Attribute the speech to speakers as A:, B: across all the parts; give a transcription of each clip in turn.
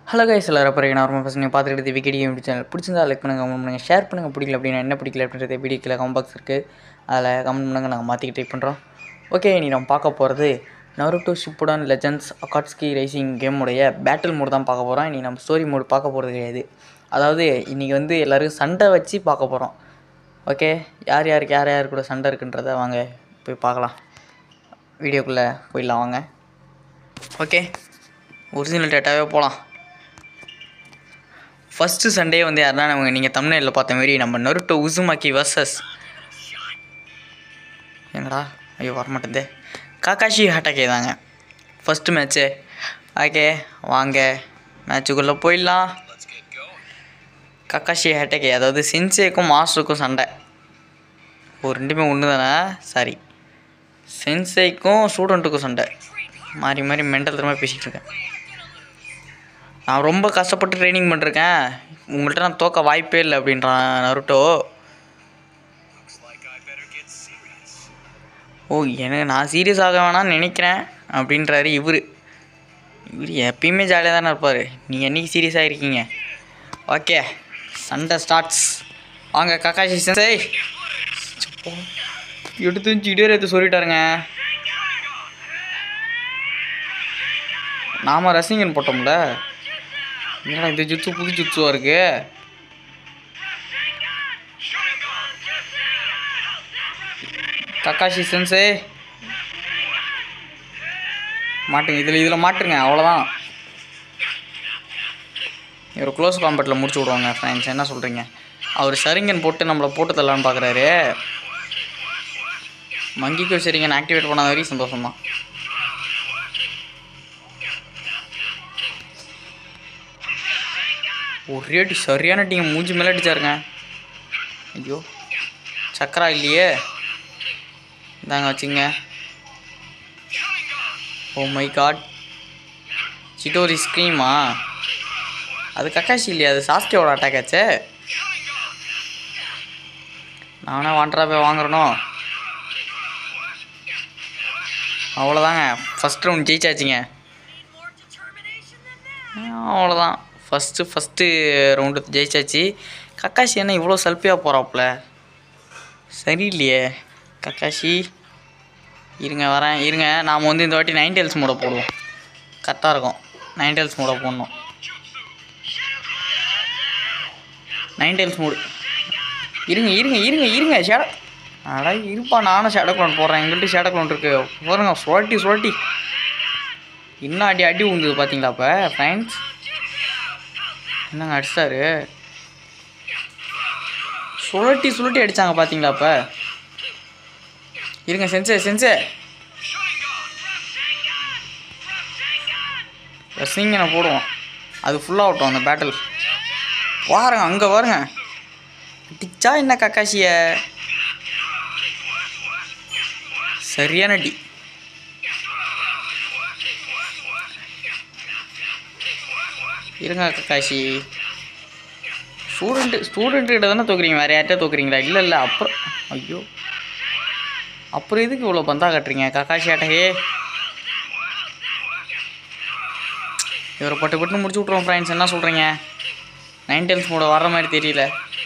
A: Hello guys எல்லாரும் அப்புறம் normal பசங்க பார்த்துக்கிட்டு விக்கெட் கேம் சேனல் பிடிச்சிருந்தா லைக் பண்ணுங்கள் கமெண்ட் பண்ணுங்கள் ஷேர் பண்ணுங்கள் பிடிக்கல அப்படின்னா என்ன பிடிக்கல அப்படின்றது வீடியோ கீழே கமெண்ட் பாக்ஸ் இருக்குது அதில் கமெண்ட் பண்ணுங்கள் நாங்கள் மாற்றிக்க ட்ரை பண்ணுறோம் ஓகே இனி நம்ம பார்க்க போகிறது Naruto Shippuden legends Akatsuki rising கேமுடைய பேட்டில் மோடு தான் பார்க்க போகிறோம் இனி நம்ம ஸ்டோரி மோடு பார்க்க போகிறது கிடையாது அதாவது இன்றைக்கி வந்து எல்லோரும் சண்டை வச்சு பார்க்க போகிறோம் ஓகே யார் யாருக்கு யார் யார் கூட சண்டை இருக்குன்றதை வாங்க போய் பார்க்கலாம் வீடியோக்குள்ளே போயிடலாம் வாங்க ஓகே ஒரிஜினல் டேட்டாவே போகலாம் ஃபஸ்ட்டு சண்டே வந்து யாருன்னா நம்ம நீங்கள் தமிழ்நாட்டில் பார்த்த மாரி நம்ம நருட்டோ உசுமாக்கி வர்சஸ் என்னடா ஐயோ வரமாட்டேதே காக்காஷி ஹட்டாக்கே தாங்க ஃபஸ்ட்டு மேட்ச்சு ஓகே வாங்க மேட்சுக்குள்ளே போயிடலாம் கக்காஷி ஹேட்டகே அதாவது சென்சேக்கும் மாஸ்டருக்கும் சண்டை ஓ ரெண்டுமே ஒன்று தானே சாரி சென்சேக்கும் ஸ்டூடெண்ட்டுக்கும் சண்டை மாறி மாறி மென்டல் தரமாக பேசிகிட்டு இருக்கேன் நான் ரொம்ப கஷ்டப்பட்டு ட்ரைனிங் பண்ணிருக்கேன் உங்கள்கிட்ட நான் தோக்க வாய்ப்பே இல்லை அப்படின்றான் நருட்டோ ஓ எனக்கு நான் சீரியஸ் ஆக வேணாம்னு நினைக்கிறேன் அப்படின்றாரு இவர் இவர் எப்பயுமே ஜாலியாக தானே இருப்பார் நீங்கள் என்னைக்கு சீரியஸாக இருக்கீங்க ஓகே சண்டை ஸ்டார்ட்ஸ் வாங்க கக்காஷி சென்சை எடுத்து இடையே எடுத்து சொல்லிட்டாருங்க நாம ரசிகன் போட்டோம்ல என்னடா இந்த ஜுத்து புது ஜுத்துவா இருக்கு கக்காஷி சென்சே மாட்டுங்க இதில் இதில் மாட்டுங்க அவ்வளோதான் இவர் க்ளோஸ் காம்பேட்டில் முடிச்சு விடுவாங்க ஃப்ரெண்ட்ஸ் என்ன சொல்கிறீங்க அவர் சரிங்கன் போட்டு நம்மளை போட்டு தரலான்னு பார்க்குறாரு மங்கிக்கும் சரிங்கன் ஆக்டிவேட் பண்ணாத வரைக்கும் சந்தோஷம் தான் ஒரே அடி சரியான டீம் மூஞ்சி மேலே அடிச்சாருங்க ஐயோ சக்கரா இல்லையே இந்தாங்க வச்சுங்க ஓ மை காட் சிட்டோரி ஸ்க்ரீமா அது கக்காஷி இல்லையா அது சாஸ்கேவோட அட்டாக் ஆச்சே நானே வாண்டரா போய் வாங்குறனோ அவ்வளோதாங்க ஃபஸ்ட் ரவுண்ட் ஜெயிச்சாச்சுங்க அவ்வளோதான் ஃபஸ்ட்டு ஃபஸ்ட்டு ரவுண்டு ஜெயிச்சாச்சு கக்காஷி என்ன இவ்வளோ செல்ஃபியாக போகிறாப்புல சரியில்லையே கக்காஷி இருங்க வரேன் இருங்க நாம் வந்து இந்த வாட்டி நைன் டெல்ஸ் மூட போடுவோம் கரெக்டாக இருக்கும் நைன் டெல்ஸ் மூட போடணும் நைன் டெல்ஸ் மூடு இருங்க இருங்க இருங்க இருங்க ஷேட அடா இருப்பா நானும் ஷேடோ க்ளோன் போடுறேன் எங்கள்கிட்ட ஷேடோ க்ளோன் இருக்கு பாருங்க சுழட்டி சுழட்டி இன்னும் அடி அடி உந்துது பார்த்தீங்களா அப்போ ஃப்ரெண்ட்ஸ் என்னங்க அடிச்சிட்டாரு சுழட்டி சுழட்டி அடித்தாங்க பார்த்தீங்களா அப்போ இருங்க சென்சே சென்சே ரசிங்கனை போடுவோம் அது ஃபுல்லாகட்டும் அந்த பேட்டில் பாருங்க அங்கே பாருங்க டிச்சா என்ன கக்காசிய சரியான டி இருங்க கக்காஷி ஸ்டூடெண்ட்டு ஸ்டூடெண்ட்டு கிட்ட தானே தோக்குறீங்க வேறு யார்கிட்ட தோக்குறீங்களா இல்லை இல்லை அப்புறம் ஐயோ அப்புறம் எதுக்கு இவ்வளோ பந்தா கட்டுறீங்க கக்காஷி ஆட்டகே இவரை பட்டு பட்டு முடிச்சு விட்ருவோம் ஃப்ரெண்ட்ஸ் என்ன சொல்கிறீங்க நைன் டென்ஸ் மூட வர்ற மாதிரி தெரியல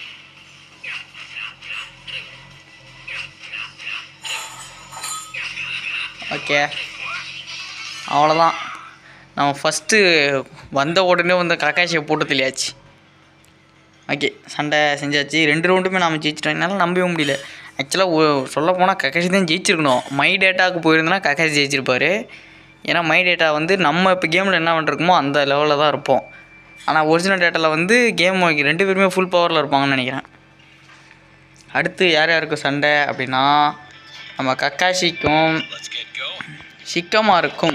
A: ஓகே அவ்வளோதான் நம்ம ஃபஸ்ட்டு வந்த உடனே வந்து கக்காஷியை போட்டு தெளியாச்சு ஓகே சண்டை செஞ்சாச்சு ரெண்டு ரவுண்டுமே நாம் ஜெயிச்சிட்டோம் என்னால் நம்பவே முடியல ஆக்சுவலாக சொல்ல போனால் கக்காஷி தான் ஜெயிச்சிருக்கணும் மை டேட்டாவுக்கு போயிருந்தோன்னா கக்காஷி ஜெயிச்சிருப்பார் ஏன்னா மை டேட்டா வந்து நம்ம இப்போ கேமில் என்ன பண்ணிருக்கோமோ அந்த லெவலில் தான் இருப்போம் ஆனால் ஒரிஜினல் டேட்டாவில் வந்து கேம் ரெண்டு பேருமே ஃபுல் பவரில் இருப்பாங்கன்னு நினைக்கிறேன் அடுத்து யார் யாருக்கு சண்டை அப்படின்னா நம்ம கக்காஷிக்கும் சிக்கமாருக்கும்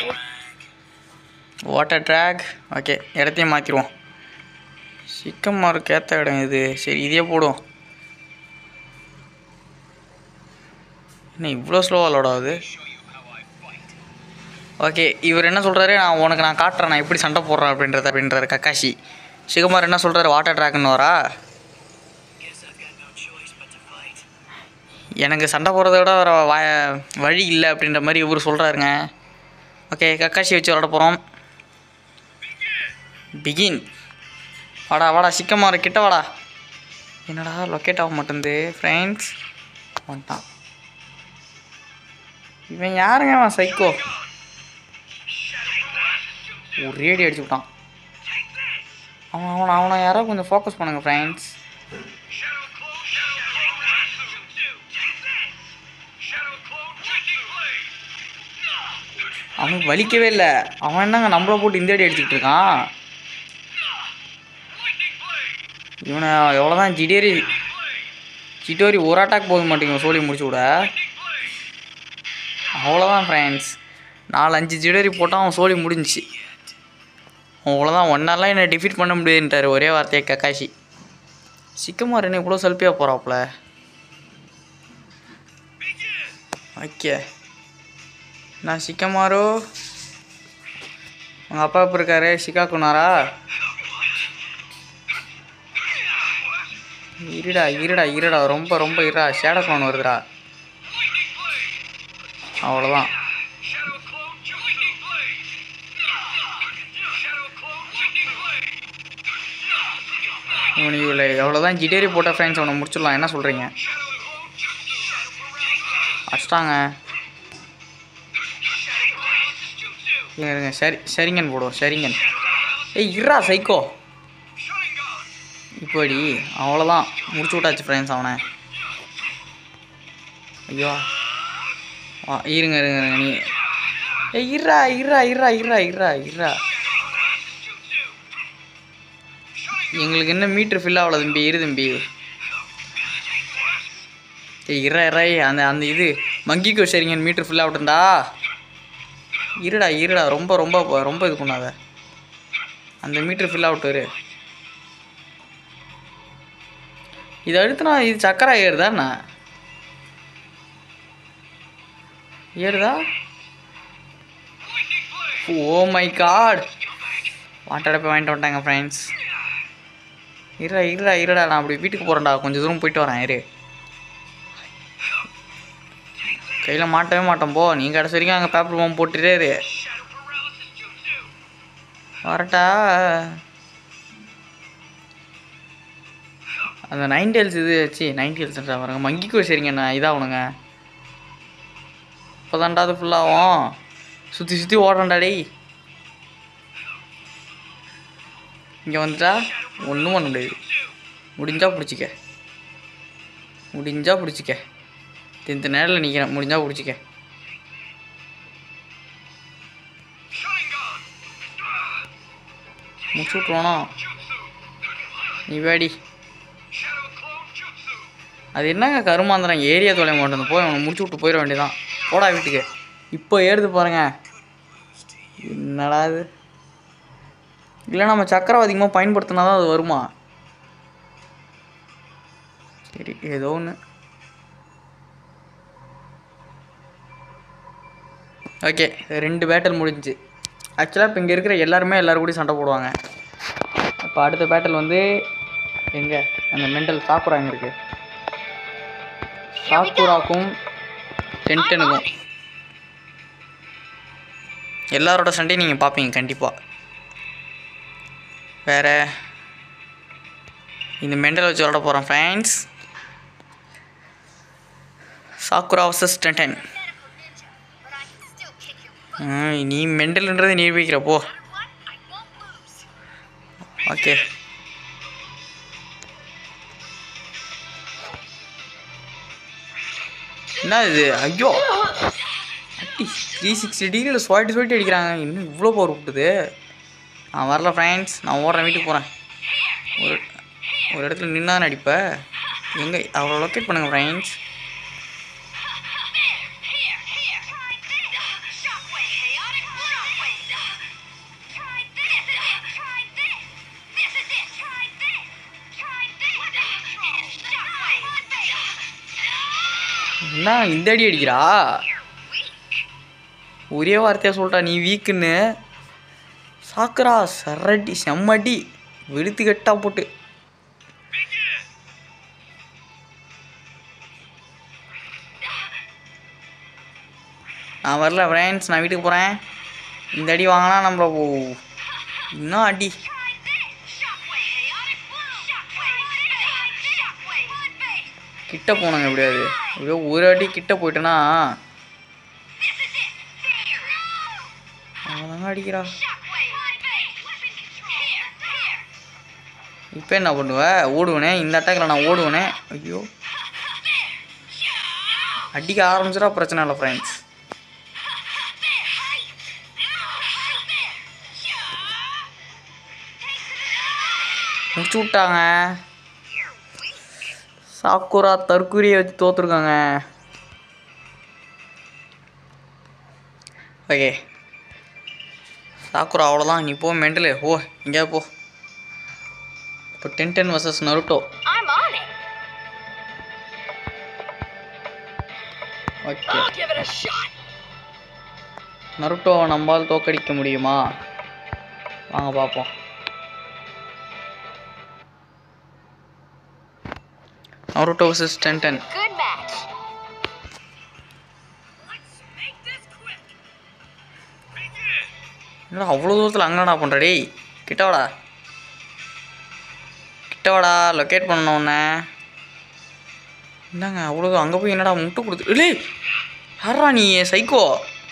A: வாட்டர் ட்ராக் ஓகே இடத்தையும் மாற்றிடுவோம் சிக்கமாருக்கு ஏற்ற இடம் இது சரி இதே போடுவோம் என்ன இவ்வளோ ஸ்லோவாக லோட் ஆகுது ஓகே இவர் என்ன சொல்கிறாரு நான் உனக்கு நான் காட்டுறேன் நான் எப்படி சண்டை போடுறேன் அப்படின்றது அப்படின்றாரு கக்காஷி சிகமார் என்ன சொல்கிறாரு வாட்டர் ட்ராக்னு வரா எனக்கு சண்டை போடுறத விட வேறு வ வழி இல்லை அப்படின்ற மாதிரி இவர் சொல்கிறாருங்க ஓகே கக்காஷி வச்சு விளாட போகிறோம் பிகின் வாடா வாடா சிக்கமாரு கிட்ட வாடா என்னடா லொக்கேட் ஆக மாட்டேங்குது ஃப்ரெண்ட்ஸ் வந்துட்டான் இவன் யாருங்க அவன் சைக்கோ ஒரே அடி அடிச்சு விட்டான் அவன் அவனை அவனை யாரோ கொஞ்சம் ஃபோக்கஸ் பண்ணுங்க ஃப்ரெண்ட்ஸ் அவனுக்கு வலிக்கவே இல்லை அவன் என்னங்க நம்மளை போட்டு இந்த அடி அடிச்சுக்கிட்டு இருக்கான் இவனை எவ்வளோதான் ஜிடேரி ஜிடோரி ஒரு அட்டாக் போக மாட்டேங்க சோழி முடிச்சு விட அவ்வளோதான் ஃப்ரெண்ட்ஸ் நாலு அஞ்சு ஜிடோரி போட்டால் அவன் சோழி முடிஞ்சிச்சு அவ்வளோதான் ஒன்னாலாம் என்னை டிஃபீட் பண்ண முடியாதுன்ட்டார் ஒரே வார்த்தையை கக்காஷி சிக்கமார் என்ன இவ்வளோ செல்ஃபியாக போகிறாப்புல ஓகே நான் சிக்கமாரோ உங்கள் அப்பா எப்போ இருக்காரு சிக்காக்குனாரா இருடா இருடா இருடா ரொம்ப ரொம்ப இருடா ஷேடக்லோன் வருதுடா அவ்வளோதான் இவனுக்கு இவ்வளோ எவ்வளோதான் ஜிடேரி போட்ட ஃப்ரெண்ட்ஸ் அவனை முடிச்சிடலாம் என்ன சொல்கிறீங்க அடிச்சிட்டாங்க இருங்க, இருங்க சரி சரிங்கன் போடுவோம் சரிங்கன் ஏய் இருடா சைக்கோ இப்படி அவ்வளோதான் முடிச்சு விட்டாச்சு ஃப்ரெண்ட்ஸ் அவனை ஐயோ ஆ இருங்க இருங்க இருங்க நீ ஏய் இருடா இருடா இருடா இருடா இருடா இருடா எங்களுக்கு என்ன மீட்ரு ஃபில் ஆகல தம்பி இரு தம்பி ஏய் இறா இறா அந்த அந்த இது மங்கிக்கோ சரிங்க மீட்ரு ஃபில் ஆகட்டும்டா இருடா இருடா ரொம்ப ரொம்ப ரொம்ப இது பண்ணாத அந்த மீட்ரு ஃபில் ஆகட்டும் இரு இதை அடுத்து நான் இது சக்கரா ஏறுதா என்ன ஏறுதா ஓ மை காட் வாட்டடை போய் வாங்கிட்டு வந்துட்டாங்க ஃப்ரெண்ட்ஸ் இருடா இருடா இருடா நான் அப்படி வீட்டுக்கு போகிறேன்டா கொஞ்சம் தூரம் போயிட்டு வரேன் இரு கையில் மாட்டவே மாட்டோம் போ நீ கடைசி வரைக்கும் அங்கே பேப்பர் பாம்பு போட்டுட்டே இரு வரட்டா அந்த நைன் டேல்ஸ் இது வச்சு நைன் டேல்ஸ்ன்றா பாருங்க மங்கிக்கோ சரிங்க நான் இதாகணுங்க இப்போ தான்டா அது ஃபுல்லாகும் சுற்றி சுற்றி ஓடுறேன்டா டேய் இங்கே வந்துட்டா ஒன்றும் பண்ண முடியாது முடிஞ்சா பிடிச்சிக்க முடிஞ்சா பிடிச்சிக்க இந்த நேரில் நிற்கிறேன் முடிஞ்சா பிடிச்சிக்க முடிச்சு விட்ருவானோ நீ வேடி அது என்னங்க கருமாந்திரம் ஏரியா தொலை மாட்டேன் போய் அவனை முடிச்சு விட்டு போயிட வேண்டியதான் போடா வீட்டுக்கு இப்போ ஏறுது பாருங்க என்னடா இது இல்லை நம்ம சக்கரம் அதிகமாக பயன்படுத்தினா தான் அது வருமா சரி ஏதோ ஒன்று ஓகே ரெண்டு பேட்டில் முடிஞ்சுச்சு ஆக்சுவலாக இப்போ இங்கே இருக்கிற எல்லாருமே எல்லாரும் கூட சண்டை போடுவாங்க இப்போ அடுத்த பேட்டில் வந்து எங்கே அந்த மெண்டல் சாக்குரா எங்கே இருக்குது சாக்குராக்கும் டென்டனுக்கும் எல்லாரோட சண்டையும் நீங்கள் பார்ப்பீங்க கண்டிப்பாக வேறு இந்த மெண்டல் வச்சு விளாட போகிறோம் friends Sakura versus Tenten
B: Medical ninja, but I can still kick your butt.
A: நீ மெண்டல்ன்றதை நிரூபிக்கிற போ
B: What? I won't lose.
A: Okay என்ன இது ஐயோ அடி த்ரீ சிக்ஸ்டி டிகிரியில் சுவாட்டி சுவாட்டி அடிக்கிறாங்க இன்னும் இவ்வளோ பவர் விட்டுது நான் வரல ஃப்ரெண்ட்ஸ் நான் ஓடுறேன் வீட்டுக்கு போகிறேன் ஒரு ஒரு இடத்துல நின்னா தானே அடிப்பேன் எங்கே அவ்வளோ லொக்கேட் பண்ணுங்கள் friends
B: Here, here. Try this. Shockwave, chaotic shockwave. Try this. Try this. This is it. Try this. Try this. And shockwave.
A: என்ன இந்த அடி அடிக்கிறா
B: You're weak.
A: ஒரே வார்த்தையாக சொல்லிட்டா நீ வீக்குன்னு சாக்குறா சரடி செம்மடி வெளுத்து கட்டா போட்டு நான் வரல ஃப்ரெண்ட்ஸ் நான் வீட்டுக்கு போகிறேன் இந்த அடி வாங்கினா நம்மள ஓ இன்னும் அடி
B: Try
A: கிட்ட போனாங்க எப்படியாவது எப்படியோ ஒரு அடி கிட்ட போயிட்டேன்னா அவதாங்க அடிக்கிறா இப்போ என்ன பண்ணுவ ஓடுவனே இந்த அட்டாக்கில் நான் ஓடுவனே ஐயோ அடிக்க ஆரம்பிச்சிடா பிரச்சனை இல்லை ஃப்ரெண்ட்ஸ் முடிச்சு விட்டாங்க சாக்குரா தற்கூரியை வச்சு தோத்துருக்காங்க ஓகே சாக்குரா அவ்வளோதான் நீ போ மெண்டலு ஓ எங்கேயாவது போ இப்போ Tenten versus Naruto
B: I'm on it.
A: Okay
B: I'll give it a shot.
A: நருட்டோவை நம்மால் தோக்கடிக்க முடியுமா வாங்க பார்ப்போம் Naruto versus Tenten
B: Good match.
A: என்னடா அவ்வளோ தூரத்தில் அங்கடா பண்ணுற டேய் கிட்ட வாடா கிட்ட வாடா லொக்கேட் பண்ண உன்னை என்னங்க அவ்வளோ அங்கே போய் என்னடா முட்டு கொடுத்து இல்லை யாரா நீ சைக்கோ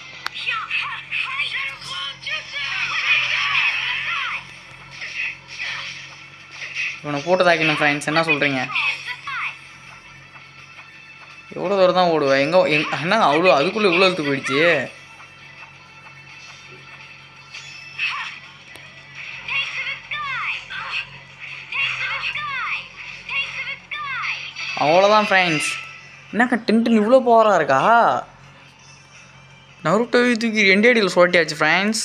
A: இவனை போட்டு தாக்கணும் ஃப்ரெண்ட்ஸ் என்ன சொல்கிறீங்க எவ்வளோ தூரம் தான் ஓடுவேன் எங்கே எங் என்ன அவ்வளோ அதுக்குள்ளே இவ்வளோ இழுத்து போயிடுச்சு அவ்வளோதான் ஃப்ரெண்ட்ஸ் என்னக்கா டென்டன் இவ்வளோ பவராக இருக்கா நருட்டோவை தூக்கி ரெண்டே அடியில் சுரட்டியாச்சு ஃப்ரெண்ட்ஸ்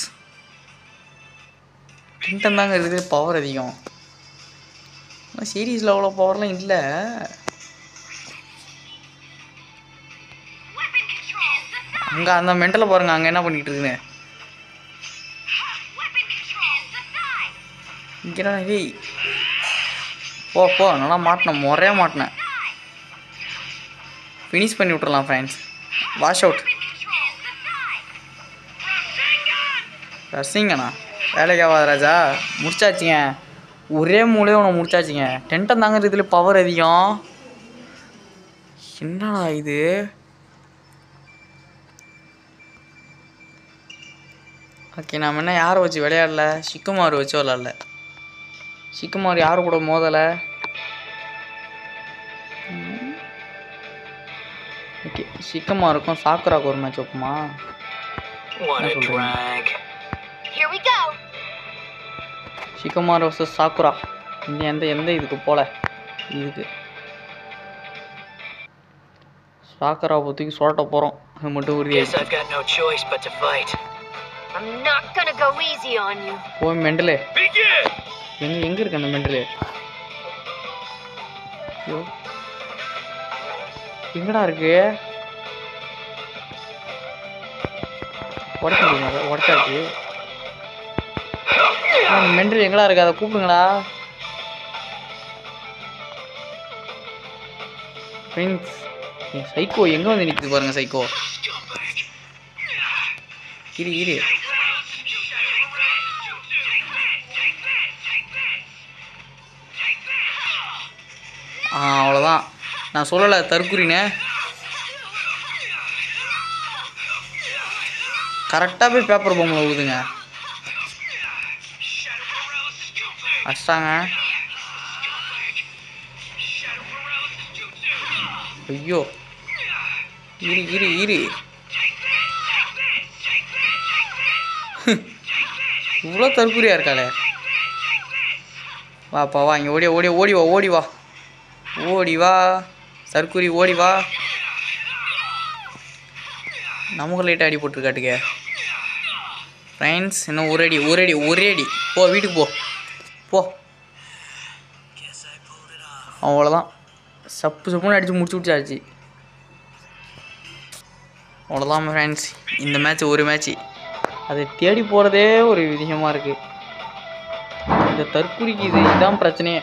A: டென்டன் தாங்க இருக்குது பவர் அதிகம் ஆனால் சீரீஸில் அவ்வளோ பவர்லாம் இல்லை அங்கே அந்த மெண்டலை பாருங்க அங்கே என்ன பண்ணிக்கிட்டு இருக்குன்னு இங்கே டேய் போ போ நல்லா மாட்டினேன் முறையாக மாட்டினேன் ஃபினிஷ் பண்ணி விட்றலாம் ஃப்ரெண்ட்ஸ் வாஷ் அவுட் ரசிங்கண்ணா வேலைக்கு ஆகாது ராஜா முடிச்சாச்சுங்க ஒரே மூலையே உனக்கு முடிச்சாச்சுங்க டென்டன் தாங்க இதில் பவர் அதிகம் என்னடா இது ஓகே நாம் என்ன யாரை வச்சு விளையாடல சிக்குமார் வச்சு விளாட்ல சிக்குமார் யார் கூட மோதலை ஓகே சிக்கமாருக்கும் சாக்குராக்கு ஒரு மேட்ச் வைப்போமா
C: What a
A: That's what I
C: drag.
B: Here we go.
A: Shikamaru versus Sakura இந்த எந்த எந்த இதுக்கு போல இதுக்கு சாக்குரா பற்றிக்கு சுரட்ட போகிறோம் அது மட்டும்
C: Guess
A: உறுதியாச்சு
C: I've got no choice but to fight.
B: I'm not gonna go easy on you.
A: போய் மெண்டலு
C: Begin!
A: எங்க எங்க இருக்கு அந்த மெண்டலு ஐயோ எங்கடா இருக்கு உடைக்க முடியுமா அதை? உடைச்சாச்சு ஆ, அந்த மெண்டல் எங்கடா இருக்கு அதை கூப்பிடுங்களா ஃப்ரெண்ட்ஸ் என் சைக்கோ எங்கே வந்து நிற்குது பாருங்க சைக்கோ இரு இரு ஆ அவ்வளோதான் நான் சொல்லலை தற்குறினே கரெக்டாக போய் பேப்பர் பொம்மை ஊதுங்க அடிச்சிட்டாங்க ஐயோ இரு இரு இரு இவ்வளோ தற்குறியா இருக்காளே வாப்பா வா இங்கே ஓடி ஓடி ஓடி வா ஓடி வா ஓடி வா தற்குறி ஓடி வா நமக்கு லைட்டாக அடி போட்டிருக்காட்டுக்க ஃப்ரெண்ட்ஸ் இன்னும் ஒரு அடி ஒரு அடி ஒரே அடி போ வீட்டுக்கு போ போ அவ்வளோதான் சப்பு சப்புன்னு அடித்து முடிச்சு விட்டாச்சு அவ்வளோதான் ஃப்ரெண்ட்ஸ் இந்த மேட்ச் ஒரு மேட்ச்சு அதை தேடி போகிறதே ஒரு விஷயமா இருக்குது இந்த தற்குறிக்கு இது இதுதான் பிரச்சனையே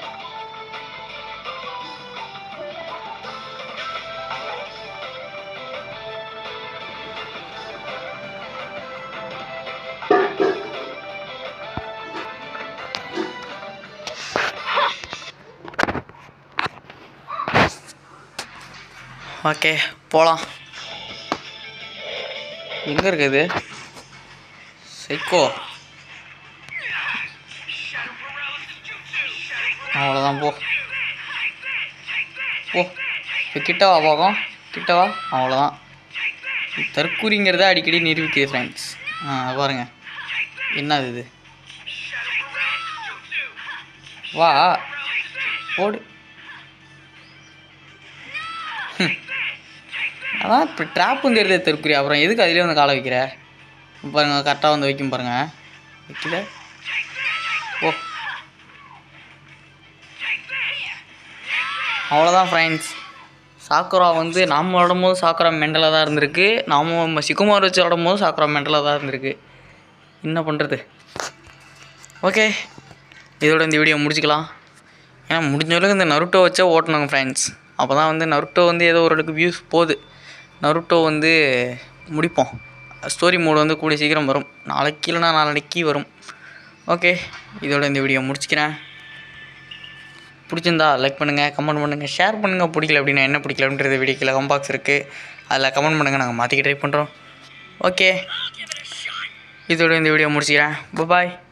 A: ஓகே போகலாம் எங்கே இருக்குது சைக்கோ அவ்வளோதான் போ போ இப்போ கிட்டவா போகும் கிட்டவா அவ்வளோதான் தற்கூரிங்கிறத அடிக்கடி நிரூபிக்குது ஃப்ரெண்ட்ஸ் ஆ பாருங்க என்னது இது வா ஓடு ஹம். அதான் இப்போ ட்ராப்பும் தெரியுது தெருக்குறி அப்புறம் எதுக்கு அதிலே வந்து காலை வைக்கிற பாருங்க கரெக்டாக வந்து வைக்கும் பாருங்க வைக்கல ஓ அவ்வளோதான் ஃப்ரெண்ட்ஸ் சாக்குரா வந்து நாம் விளாடும் போது சாக்குரா மெண்டலாக தான் இருந்திருக்கு நாம சிக்குமார் வச்சு விளாடும் போது சாக்குரா மெண்டலாக தான் இருந்திருக்கு என்ன பண்ணுறது ஓகே இதோட இந்த வீடியோ முடிச்சுக்கலாம் ஏன்னா முடிஞ்ச அளவுக்கு இந்த நருட்டோ வச்சே ஓட்டணுங்க ஃப்ரெண்ட்ஸ் அப்போ தான் வந்து நருட்டோ வந்து ஏதோ ஓரளவுக்கு வியூஸ் போகுது நருட்டோ வந்து முடிப்போம் ஸ்டோரி மோடு வந்து கூடிய சீக்கிரம் வரும் நாளைக்கு இல்லைனா நாளைக்கு வரும் ஓகே இதோட இந்த வீடியோ முடிச்சுக்கிறேன் பிடிச்சிருந்தா லைக் பண்ணுங்கள் கமெண்ட் பண்ணுங்கள் ஷேர் பண்ணுங்கள் பிடிக்கல அப்படின்னா என்ன பிடிக்கல அப்படின்றது வீடியோ கீழே கமெண்ட் பாக்ஸ் இருக்குது அதில் கமெண்ட் பண்ணுங்கள் நாங்கள் மாற்றிக்க ட்ரை பண்ணுறோம் ஓகே இதோட இந்த வீடியோ முடிச்சுக்கிறேன் பாய்